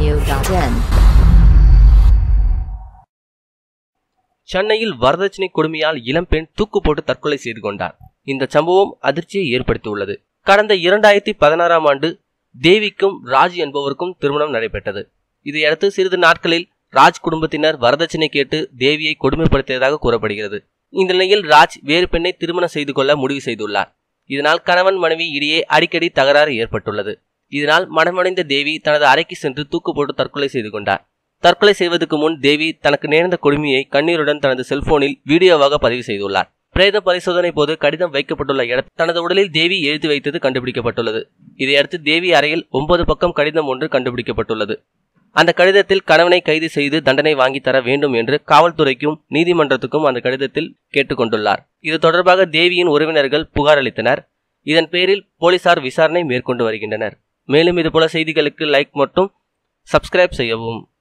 Audio.in. சென்னையில் வரதட்சணை கொடுமையால் இளம்பெண் தூக்கு போட்டு தற்கொலை செய்து கொண்டார் இந்த சம்பவம் அதிர்ச்சியை ஏற்படுத்தியுள்ளது கடந்த இரண்டாயிரத்தி பதினாறாம் ஆண்டு தேவிக்கும் ராஜ் என்பவருக்கும் திருமணம் நடைபெற்றது இதையடுத்து சிறிது நாட்களில் ராஜ் குடும்பத்தினர் வரதட்சணை கேட்டு தேவியை கொடுமைப்படுத்தியதாக கூறப்படுகிறது இந்த நிலையில் ராஜ் வேறு பெண்ணை திருமணம் செய்து கொள்ள முடிவு செய்துள்ளார் இதனால் கணவன் மனைவி இடையே அடிக்கடி தகராறு ஏற்பட்டுள்ளது இதனால் மனமடைந்த தேவி தனது அறைக்கு சென்று தூக்கு போட்டு தற்கொலை செய்து கொண்டார் தற்கொலை செய்வதற்கு முன் தேவி தனக்கு நேர்ந்த கொடுமையை கண்ணீருடன் தனது செல்போனில் வீடியோவாக பதிவு செய்துள்ளார் பிரேத பரிசோதனை போது கடிதம் வைக்கப்பட்டுள்ள இடத்தில் தனது உடலில் தேவி எழுதி வைத்தது கண்டுபிடிக்கப்பட்டுள்ளது இதையடுத்து தேவி அறையில் ஒன்பது பக்கம் கடிதம் ஒன்று கண்டுபிடிக்கப்பட்டுள்ளது அந்த கடிதத்தில் கணவனை கைது செய்து தண்டனை வாங்கி தர வேண்டும் என்று காவல்துறைக்கும் நீதிமன்றத்துக்கும் அந்த கடிதத்தில் கேட்டுக்கொண்டுள்ளார் இது தொடர்பாக தேவியின் உறவினர்கள் புகார் அளித்தனர் இதன் பேரில் போலீசார் விசாரணை மேற்கொண்டு வருகின்றனர் மேலும் இதுபோல செய்திகளுக்கு லைக் மற்றும் சப்ஸ்கிரைப் செய்யவும்